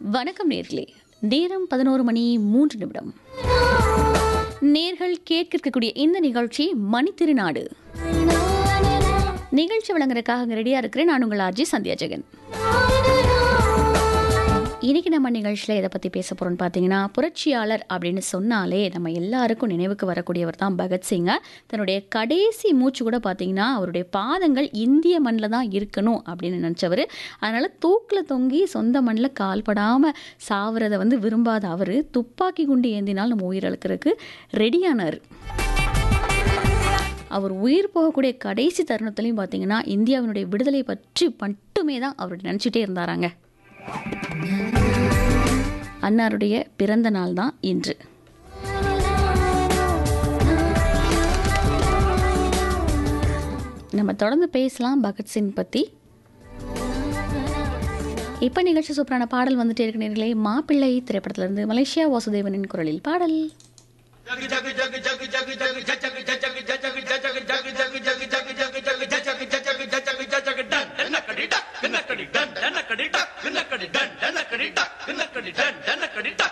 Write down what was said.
வணக்கம் நேர்களே நேரம் பதினோரு மணி மூன்று நிமிடம் நேர்கள் கேட்க இருக்கக்கூடிய இந்த நிகழ்ச்சி மணித்திருநாடு நிகழ்ச்சி வழங்குறதுக்காக ரெடியா இருக்கிறேன் நான் உங்கள் ஆர்ஜி சந்தியா ஜெகன் இன்னைக்கு நம்ம நிகழ்ச்சியில் எதை பற்றி பேச போகிறோம்னு பார்த்தீங்கன்னா புரட்சியாளர் அப்படின்னு சொன்னாலே நம்ம எல்லாருக்கும் நினைவுக்கு வரக்கூடியவர் தான் பகத்சிங்க தன்னுடைய கடைசி மூச்சு கூட பார்த்தீங்கன்னா அவருடைய பாதங்கள் இந்திய மண்ணில் தான் இருக்கணும் அப்படின்னு நினச்சவர் அதனால் தூக்கில் தொங்கி சொந்த மண்ணில் கால்படாமல் சாவறதை வந்து விரும்பாத அவர் துப்பாக்கி குண்டு ஏந்தினால் நம்ம உயிரிழக்கிறதுக்கு ரெடியானார் அவர் உயிர் போகக்கூடிய கடைசி தருணத்துலையும் பார்த்தீங்கன்னா இந்தியாவினுடைய விடுதலை பற்றி மட்டுமே தான் அவர் நினச்சிட்டே இருந்தாராங்க அன்னாருடைய பிறந்த நாள் தான் இன்று நம்ம தொடர்ந்து பேசலாம் பகத்சிங் பற்றி இப்போ நிகழ்ச்சி சூப்பரான பாடல் வந்துட்டே இருக்க நேர்களே மாப்பிள்ளை திரைப்படத்திலிருந்து மலேசியா வாசுதேவனின் குரலில் பாடல் கடி டன்